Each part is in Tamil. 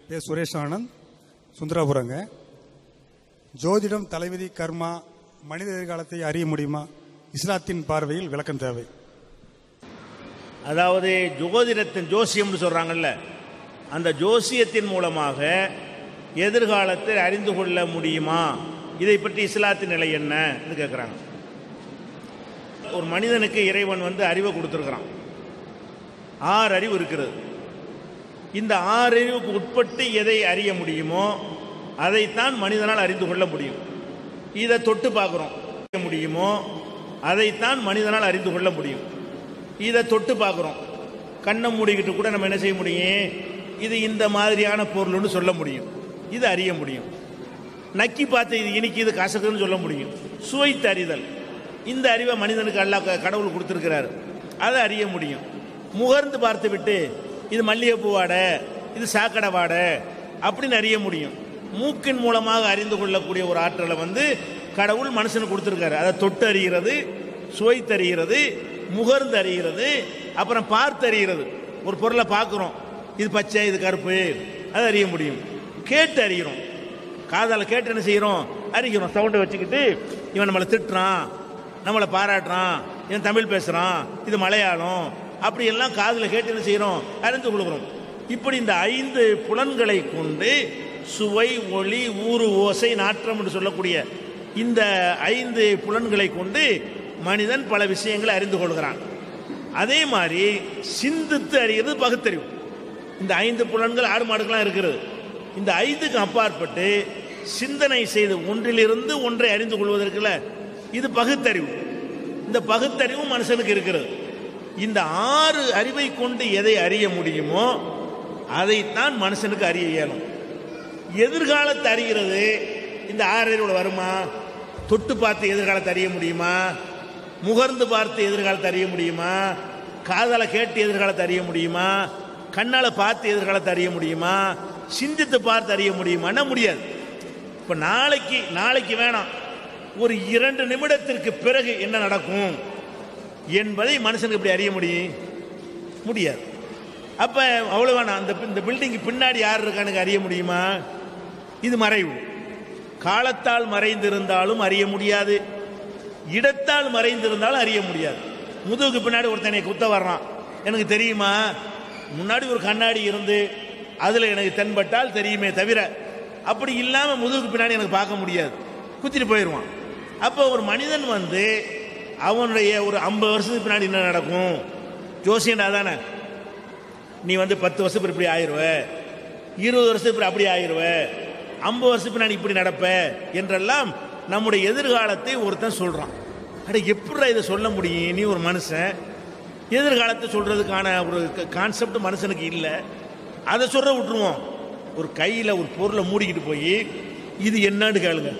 பேர் சுரேஷ் ஆனந்த் சுந்தராபுரங்க ஜோதிடம் தலைவிதி கர்மா மனித எதிர்காலத்தை அறிய முடியுமா இஸ்லாத்தின் பார்வையில் விளக்கம் தேவை அதாவது ஜோதிடத்தின் ஜோசியம்னு சொல்றாங்கல்ல அந்த ஜோசியத்தின் மூலமாக எதிர்காலத்தை அறிந்து கொள்ள முடியுமா இதை பற்றி இஸ்லாத்தின் நிலை என்னன்னு கேட்குறாங்க ஒரு மனிதனுக்கு இறைவன் வந்து அறிவை கொடுத்துருக்கிறான் ஆறு அறிவு இருக்கிறது இந்த ஆறு அறிவுக்கு உட்பட்டு எதை அறிய முடியுமோ அதைத்தான் மனிதனால் அறிந்து கொள்ள முடியும் இதை தொட்டு பார்க்குறோம் அறிய முடியுமோ அதைத்தான் மனிதனால் அறிந்து கொள்ள முடியும் இதை தொட்டு பார்க்குறோம் கண்ணை மூடிக்கிட்டு கூட நம்ம என்ன செய்ய முடியும் இது இந்த மாதிரியான பொருள்னு சொல்ல முடியும் இது அறிய முடியும் நக்கி பார்த்து இது இனிக்குது கசக்குன்னு சொல்ல முடியும் சுவைத்து அறிதல் இந்த அறிவை மனிதனுக்கு அல்லாஹ் க- கடவுள் கொடுத்துருக்கிறாரு அதை அறிய முடியும் முகர்ந்து பார்த்து விட்டு இது மல்லிகைப்பூ வாடை இது சாக்கடை வாடை அப்படின்னு அறிய முடியும் மூக்கின் மூலமாக அறிந்து கொள்ளக்கூடிய ஒரு ஆற்றலை வந்து கடவுள் மனுஷனுக்கு கொடுத்துருக்காரு அதை தொட்டு அறிகிறது சுவைத்து அறிகிறது முகர்ந்து அறிகிறது அப்புறம் பார்த்து அறிகிறது ஒரு பொருளை பார்க்குறோம் இது பச்சை இது கருப்பு அதை அறிய முடியும் கேட்டு அறிகிறோம் காதால கேட்டு என்ன செய்கிறோம் அறிகிறோம் சவுண்டை வச்சுக்கிட்டு இவன் நம்மளை திட்டுறான் நம்மளை பாராட்டுறான் இவன் தமிழ் பேசுகிறான் இது மலையாளம் அப்படி எல்லாம் காதில் கேட்டு என்ன செய்கிறோம் அறிந்து கொள்கிறோம் இப்படி இந்த ஐந்து புலன்களை கொண்டு சுவை ஒளி ஊறு ஓசை நாற்றம் என்று சொல்லக்கூடிய இந்த ஐந்து புலன்களை கொண்டு மனிதன் பல விஷயங்களை அறிந்து கொள்கிறான் அதே மாதிரி சிந்தித்து அறிகிறது பகுத்தறிவு இந்த ஐந்து புலன்கள் ஆடு மாடுகள்லாம் இருக்கிறது இந்த ஐந்துக்கு அப்பாற்பட்டு சிந்தனை செய்து ஒன்றிலிருந்து ஒன்றை அறிந்து கொள்வதற்குல இது பகுத்தறிவு இந்த பகுத்தறிவு மனுஷனுக்கு இருக்கிறது இந்த ஆறு அறிவை கொண்டு எதை அறிய முடியுமோ அதைத்தான் மனுஷனுக்கு அறிய இயலும் எதிர்காலத்தை அறிகிறது இந்த ஆறு அறிவுல வருமா தொட்டு பார்த்து எதிர்காலத்தை அறிய முடியுமா முகர்ந்து பார்த்து எதிர்காலத்தை அறிய முடியுமா காதால கேட்டு எதிர்காலத்தை அறிய முடியுமா கண்ணால பார்த்து எதிர்காலத்தை அறிய முடியுமா சிந்தித்து பார்த்து அறிய முடியுமான்னா முடியாது இப்ப நாளைக்கு நாளைக்கு வேணாம் ஒரு இரண்டு நிமிடத்திற்கு பிறகு என்ன நடக்கும் என்பதை மனுஷனுக்கு எப்படி அறிய முடியும் முடியாது அப்ப அவ்வளவு வேணாம் அந்த இந்த பில்டிங் பின்னாடி யார் இருக்கானுங்க அறிய முடியுமா இது மறைவு காலத்தால் மறைந்திருந்தாலும் அறிய முடியாது இடத்தால் மறைந்திருந்தாலும் அறிய முடியாது முதுகுக்கு பின்னாடி ஒருத்தனை குத்த வர்றான் எனக்கு தெரியுமா முன்னாடி ஒரு கண்ணாடி இருந்து அதில் எனக்கு தென்பட்டால் தெரியுமே தவிர அப்படி இல்லாமல் முதுகுக்கு பின்னாடி எனக்கு பார்க்க முடியாது குத்திட்டு போயிடுவான் அப்போ ஒரு மனிதன் வந்து அவனுடைய ஒரு ஐம்பது வருஷத்துக்கு பின்னாடி என்ன நடக்கும் ஜோசியண்டா தானே நீ வந்து பத்து வருஷத்துக்கு இப்படி ஆயிருவ இருபது வருஷத்துக்கு அப்படி ஆயிருவ ஐம்பது வருஷத்துக்கு பின்னாடி இப்படி நடப்ப என்றெல்லாம் நம்முடைய எதிர்காலத்தை ஒருத்தன் சொல்றான் அட எப்படி இதை சொல்ல முடியும் நீ ஒரு மனுஷன் எதிர்காலத்தை சொல்றதுக்கான ஒரு கான்செப்ட் மனுஷனுக்கு இல்லை அதை சொல்ற விட்டுருவோம் ஒரு கையில் ஒரு பொருளை மூடிக்கிட்டு போய் இது என்னன்னு கேளுங்க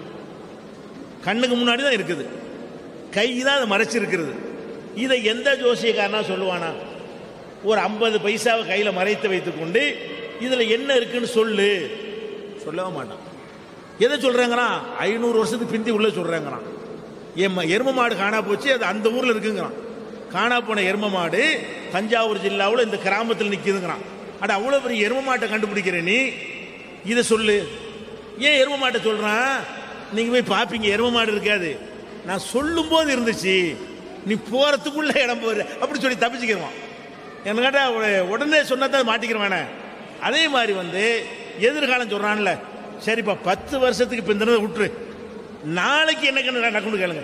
கண்ணுக்கு முன்னாடி தான் இருக்குது கை தான் அதை மறைச்சிருக்கிறது இதை எந்த ஜோசியக்காரனா சொல்லுவானா ஒரு ஐம்பது பைசாவை கையில் மறைத்து வைத்துக்கொண்டு இதில் என்ன இருக்குன்னு சொல்லு சொல்லவே மாட்டான் எதை சொல்றாங்கிறான் ஐநூறு வருஷத்துக்கு பிந்தி உள்ள சொல்றாங்கிறான் எம்ம எரும மாடு காணா போச்சு அது அந்த ஊர்ல இருக்குங்கிறான் காணா போன எரும மாடு தஞ்சாவூர் ஜில்லாவில் இந்த கிராமத்தில் நிற்கிதுங்கிறான் அட அவ்வளோ பெரிய எரும மாட்டை கண்டுபிடிக்கிற நீ இதை சொல்லு ஏன் எரும மாட்டை சொல்றான் நீங்க போய் பார்ப்பீங்க எரும மாடு இருக்காது நான் சொல்லும் போது இருந்துச்சு நீ போறதுக்குள்ள இடம் போற அப்படி சொல்லி தப்பிச்சுக்கிடுவான் என்ன கேட்டா உ- உடனே சொன்னதான் மாட்டிக்கிறவானே அதே மாதிரி வந்து எதிர்காலம் சொல்றான்ல சரிப்பா பத்து வருஷத்துக்கு பிந்தினதை விட்டுரு நாளைக்கு எனக்கு என்ன நடக்கும்னு கேளுங்க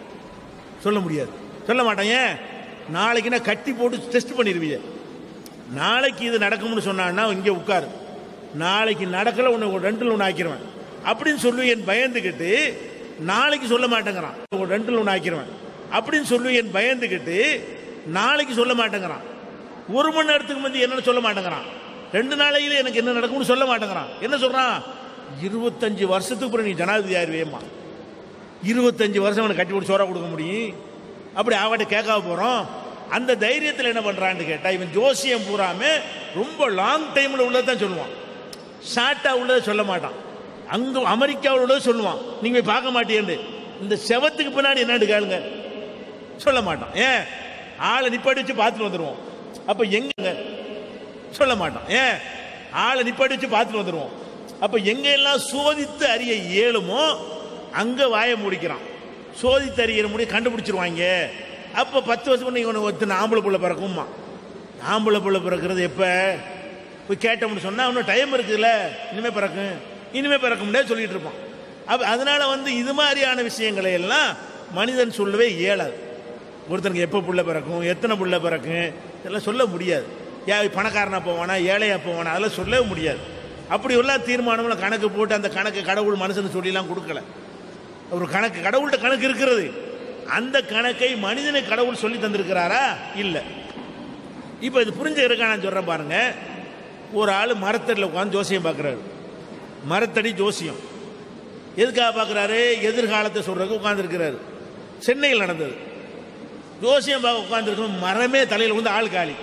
சொல்ல முடியாது சொல்ல மாட்டேன் ஏன் நாளைக்கு நான் கட்டி போட்டு டெஸ்ட் பண்ணிடுவீங்க நாளைக்கு இது நடக்கும்னு சொன்னான்னா இங்கே உட்காரு நாளைக்கு நடக்கல உன்னை ஒரு ரெண்டில் ஒன்று ஆக்கிடுவேன் அப்படின்னு சொல்லி என் பயந்துக்கிட்டு நாளைக்கு சொல்ல மாட்டேங்கிறான் ஒரு ரெண்டில் ஒன்று ஆக்கிடுவேன் அப்படின்னு சொல்லி என் பயந்துக்கிட்டு நாளைக்கு சொல்ல மாட்டேங்கிறான் ஒரு மணி நேரத்துக்கு முந்தி என்னன்னு சொல்ல மாட்டேங்கிறான் ரெண்டு நாளையில எனக்கு என்ன நடக்கும்னு சொல்ல மாட்டேங்கிறான் என்ன சொல்றான் இருபத்தஞ்சு வருஷத்துக்கு அப்புறம் நீ ஜனாதிபதி ஆயிருவேம்மா இருபத்தஞ்சு வருஷம் அவனை கட்டி போட்டு சோறா கொடுக்க முடியும் அப்படி அவட்ட கேட்காம போறோம் அந்த தைரியத்தில் என்ன பண்றான்னு கேட்டா இவன் ஜோசியம் பூராமே ரொம்ப லாங் டைம்ல உள்ளதான் சொல்லுவான் ஷார்ட்டா உள்ளதை சொல்ல மாட்டான் அங்க அமெரிக்காவில் உள்ளதை சொல்லுவான் நீங்க போய் பார்க்க மாட்டேன்னு இந்த செவத்துக்கு பின்னாடி என்னன்னு கேளுங்க சொல்ல மாட்டான் ஏன் ஆளை நிப்பாட்டி வச்சு பார்த்துட்டு வந்துருவோம் அப்ப எங்க சொல்ல மாட்டான் ஏன் ஆளை நிப்பாட்டி வச்சு பார்த்துட்டு வந்துடுவோம் அப்ப எங்க எல்லாம் சோதித்து அறிய இயலுமோ அங்க வாயை முடிக்கிறான் சோதித்து அறியிற முடிய கண்டுபிடிச்சிருவாங்க அப்ப பத்து வருஷம் நீங்க ஒன்று ஒருத்தன் ஆம்பளை புள்ள பிறக்குமா ஆம்பளை புள்ள பிறக்கிறது எப்ப போய் கேட்டோம்னு சொன்னா இன்னும் டைம் இருக்குல்ல இனிமே பிறக்கும் இனிமே பிறக்க முடியாது சொல்லிட்டு இருப்பான் அப்ப அதனால வந்து இது மாதிரியான விஷயங்களை எல்லாம் மனிதன் சொல்லவே இயலாது ஒருத்தனுக்கு எப்போ புள்ள பிறக்கும் எத்தனை புள்ள பிறக்கும் இதெல்லாம் சொல்ல முடியாது ஏ பணக்காரனா போவானா ஏழையா போவானா அதெல்லாம் சொல்லவே முடியாது அப்படி எல்லாம் தீர்மானம்லாம் கணக்கு போட்டு அந்த கணக்கு கடவுள் மனுஷனுக்கு சொல்லிலாம் கொடுக்கல ஒரு கணக்கு கடவுள்கிட்ட கணக்கு இருக்கிறது அந்த கணக்கை மனிதனுக்கு கடவுள் சொல்லி தந்திருக்கிறாரா இல்லை இப்போ இது புரிஞ்சுக்கிறக்கா நான் சொல்கிறேன் பாருங்க ஒரு ஆள் மரத்தடியில் உட்காந்து ஜோசியம் பார்க்குறாரு மரத்தடி ஜோசியம் எதுக்காக பார்க்குறாரு எதிர்காலத்தை சொல்றதுக்கு உட்காந்துருக்கிறாரு சென்னையில் நடந்தது ஜோசியம் பார்க்க உட்காந்துருக்கணும் மரமே தலையில் வந்து ஆள் காலி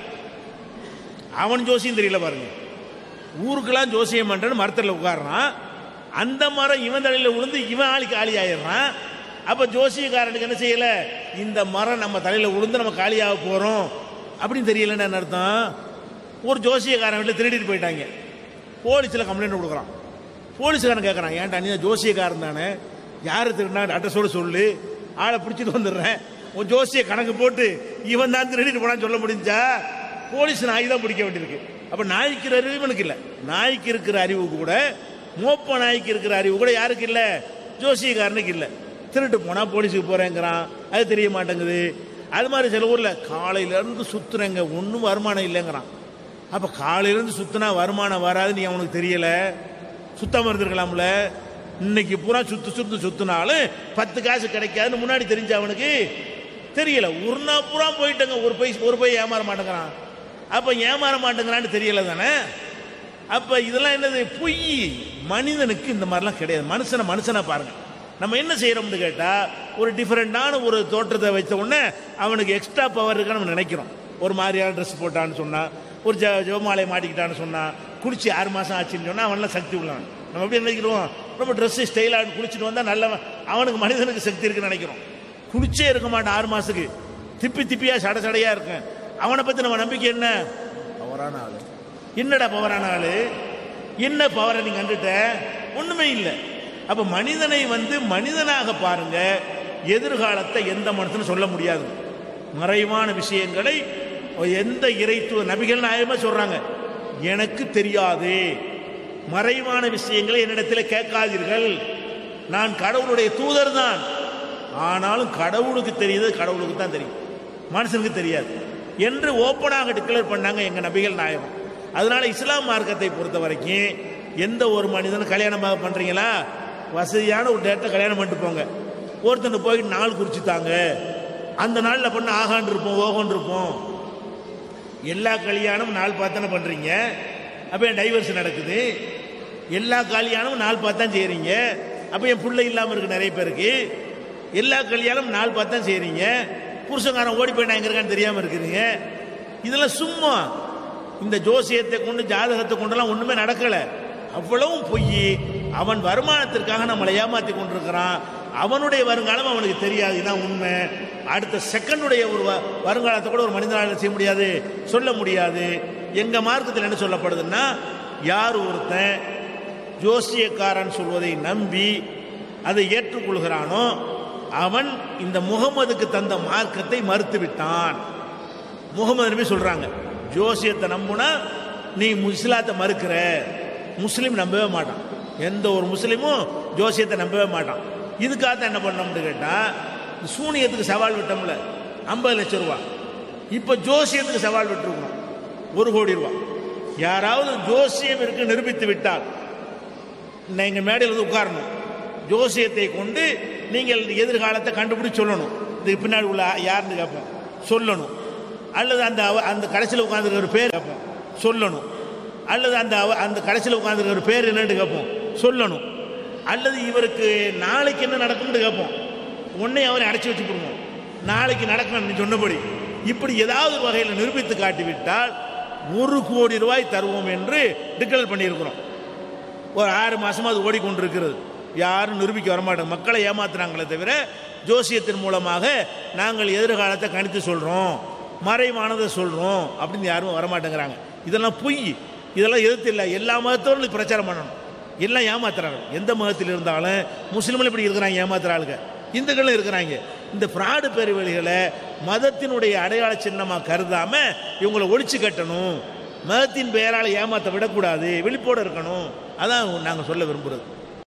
அவன் ஜோசியம் தெரியல பாருங்க ஊருக்கெல்லாம் ஜோசியம் பண்றேன்னு மரத்தில் உட்கார்றான் அந்த மரம் இவன் தலையில் விழுந்து இவன் ஆளுக்கு காலி ஆயிடுறான் அப்ப ஜோசியக்காரனுக்கு என்ன செய்யல இந்த மரம் நம்ம தலையில விழுந்து நம்ம காலியாக போறோம் அப்படின்னு தெரியலன்னு என்ன அர்த்தம் ஒரு ஜோசியக்காரன் வீட்டில் திருடிட்டு போயிட்டாங்க போலீஸில் கம்ப்ளைண்ட் கொடுக்குறான் போலீஸ்காரன் கேட்குறான் ஏன்டா நீ தான் ஜோசியக்காரன் தானே யார் திருடினா அட்ரஸோட சொல்லு ஆளை பிடிச்சிட்டு வந்துடுறேன் உன் ஜோசிய கணக்கு போட்டு இவன் தான் திருடிட்டு போனான்னு சொல்ல முடிஞ்சா போலீஸ் நாய் தான் பிடிக்க வேண்டியிருக்கு அப்ப நாய்க்கு இருக்கிற அறிவு இவனுக்கு இல்லை நாய்க்கு இருக்கிற அறிவு கூட மோப்ப நாய்க்கு இருக்கிற அறிவு கூட யாருக்கு இல்லை ஜோசியக்காரனுக்கு இல்லை திருட்டு போனா போலீஸுக்கு போறேங்கிறான் அது தெரிய மாட்டேங்குது அது மாதிரி சில ஊர்ல காலையில இருந்து சுத்துறேங்க ஒன்றும் வருமானம் இல்லைங்கிறான் அப்ப காலையில இருந்து சுத்தினா வருமானம் வராதுன்னு அவனுக்கு தெரியல சுத்தமா இருந்திருக்கலாம்ல இன்னைக்கு பூரா சுத்து சுத்து சுத்தினாலும் பத்து காசு கிடைக்காதுன்னு முன்னாடி தெரிஞ்ச அவனுக்கு தெரியல ஒரு நாள் பூரா போயிட்டங்க ஒரு பை ஒரு பை ஏமாற மாட்டேங்கிறான் அப்ப ஏமாற மாட்டேங்கிறான்னு தெரியல தானே அப்ப இதெல்லாம் என்னது பொய் மனிதனுக்கு இந்த மாதிரிலாம் கிடையாது மனுஷனை மனுஷனா பாருங்க நம்ம என்ன செய்யறோம்னு கேட்டா ஒரு டிஃபரெண்டான ஒரு தோற்றத்தை வைத்த உடனே அவனுக்கு எக்ஸ்ட்ரா பவர் இருக்குன்னு நம்ம நினைக்கிறோம் ஒரு மாதிரியான ட்ரெஸ் போட்டான்னு சொன்னா ஒரு ஜ ஜெவமாலை மாட்டிக்கிட்டான்னு சொன்னா குளிச்சு ஆறு மாசம் ஆச்சுன்னு சொன்னா அவன்லாம் சக்தி உள்ளவன் நம்ம எப்படி நினைக்கிறோம் ரொம்ப ட்ரெஸ் ஸ்டைலாக குளிச்சுட்டு வந்தா நல்லவன் அவனுக்கு மனிதனுக்கு சக்தி இருக்குன்னு நினைக்கிறோம் குளிச்சே இருக்க மாட்டான் ஆறு மாசத்துக்கு திப்பி திப்பியா சட சடையா இருக்கும் அவனை பத்தி நம்ம நம்பிக்கை என்ன பவரான ஆளு என்னடா பவரான ஆளு என்ன பவரை நீ கண்டுட்ட ஒண்ணுமே இல்லை அப்ப மனிதனை வந்து மனிதனாக பாருங்க எதிர்காலத்தை எந்த மனுஷனும் சொல்ல முடியாது மறைவான விஷயங்களை எந்த இறைத்துவ நபிகள் நாயகமா சொல்றாங்க எனக்கு தெரியாது மறைவான விஷயங்களை என்னிடத்தில் கேட்காதீர்கள் நான் கடவுளுடைய தூதர் தான் ஆனாலும் கடவுளுக்கு தெரியுது கடவுளுக்கு தான் தெரியும் மனுஷனுக்கு தெரியாது என்று ஓப்பனாக டிக்ளேர் பண்ணாங்க எங்க நபிகள் நாயகம் அதனால இஸ்லாம் மார்க்கத்தை பொறுத்த வரைக்கும் எந்த ஒரு மனிதனும் கல்யாணம் பண்றீங்களா வசதியான ஒரு டேட்டை கல்யாணம் பண்ணிட்டு போங்க ஒருத்தனை போய் நாள் குறிச்சுத்தாங்க அந்த நாளில் பண்ண ஆகான் இருப்போம் ஓகோன் இருப்போம் எல்லா கல்யாணமும் நாள் பார்த்தானே பண்றீங்க அப்போ என் டைவர்ஸ் நடக்குது எல்லா கல்யாணமும் நாள் பார்த்து தான் செய்றீங்க அப்போ என் பிள்ளை இல்லாமல் இருக்கு நிறைய பேருக்கு எல்லா கல்யாணமும் நாள் பார்த்து தான் செய்றீங்க புருஷங்காரன் ஓடி போய் நான் எங்க இருக்கான்னு தெரியாம இருக்கிறீங்க இதெல்லாம் சும்மா இந்த ஜோசியத்தை கொண்டு ஜாதகத்தை கொண்டெல்லாம் ஒண்ணுமே நடக்கல அவ்வளவும் பொய் அவன் வருமானத்திற்காக நம்மளை ஏமாத்தி கொண்டிருக்கிறான் அவனுடைய வருங்காலம் அவனுக்கு தெரியாது இதான் உண்மை அடுத்த செகண்டுடைய ஒரு வ- வருங்காலத்தை கூட ஒரு மனிதனால் செய்ய முடியாது சொல்ல முடியாது எங்க மார்க்கத்தில் என்ன சொல்லப்படுதுன்னா யார் ஒருத்தன் ஜோசியக்காரன் சொல்வதை நம்பி அதை ஏற்றுக்கொள்கிறானோ அவன் இந்த முகமதுக்கு தந்த மார்க்கத்தை மறுத்து விட்டான் முகமது நபி சொல்றாங்க ஜோசியத்தை நம்புனா நீ முஸ்லாத்தை மறுக்கிற முஸ்லீம் நம்பவே மாட்டான் எந்த ஒரு முஸ்லீமும் ஜோசியத்தை நம்பவே மாட்டான் இதுக்காக தான் என்ன பண்ணோம்னு கேட்டா சூனியத்துக்கு சவால் விட்டோம்ல ஐம்பது லட்சம் ரூபாய் இப்ப ஜோசியத்துக்கு சவால் விட்டுருக்கணும் ஒரு கோடி ரூபாய் யாராவது ஜோசியம் இருக்கு நிரூபித்து விட்டால் நீங்க மேடையில் வந்து உட்காரணும் ஜோசியத்தை கொண்டு நீங்கள் எதிர்காலத்தை கண்டுபிடிச்சு சொல்லணும் இதுக்கு பின்னாடி உள்ள யாருன்னு கேட்போம் சொல்லணும் அல்லது அந்த அவ- அந்த கடைசியில் உட்காந்துருக்கிற பேர் கேட்போம் சொல்லணும் அல்லது அந்த அவ- அந்த கடைசியில் உட்காந்துருக்கிற பேர் என்னன்னு கேட்போம் சொல்லணும் அல்லது இவருக்கு நாளைக்கு என்ன நடக்கும்னு கேட்போம் உன்னை அவரை அடைச்சி வச்சு போடுவோம் நாளைக்கு நடக்கணும் நீ சொன்னபடி இப்படி ஏதாவது ஒரு வகையில் நிரூபித்து காட்டிவிட்டால் ஒரு கோடி ரூபாய் தருவோம் என்று டிக்ளேர் பண்ணியிருக்கிறோம் ஒரு ஆறு மாசமா அது ஓடிக்கொண்டிருக்கிறது யாரும் நிரூபிக்க வரமாட்டாங்க மக்களை ஏமாத்துறாங்களே தவிர ஜோசியத்தின் மூலமாக நாங்கள் எதிர்காலத்தை கணித்து சொல்றோம் மறைவானதை சொல்றோம் அப்படின்னு யாரும் வரமாட்டேங்கிறாங்க இதெல்லாம் பொய் இதெல்லாம் எதிர்த்து இல்லை எல்லா மதத்தோடும் பிரச்சாரம் பண்ணணும் எல்லாம் ஏமாத்துறாங்க எந்த மதத்தில் இருந்தாலும் முஸ்லீம்கள் இப்படி இருக்கிறாங்க ஏமாத்துற ஆளுங்க இந்துக்களும் இருக்கிறாங்க இந்த ஃப்ராடு பெருவெளிகளை மதத்தினுடைய அடையாள சின்னமாக கருதாம இவங்களை ஒழிச்சு கட்டணும் மதத்தின் பெயரால் ஏமாத்த விடக்கூடாது விழிப்போடு இருக்கணும் அதான் நாங்கள் சொல்ல விரும்புகிறது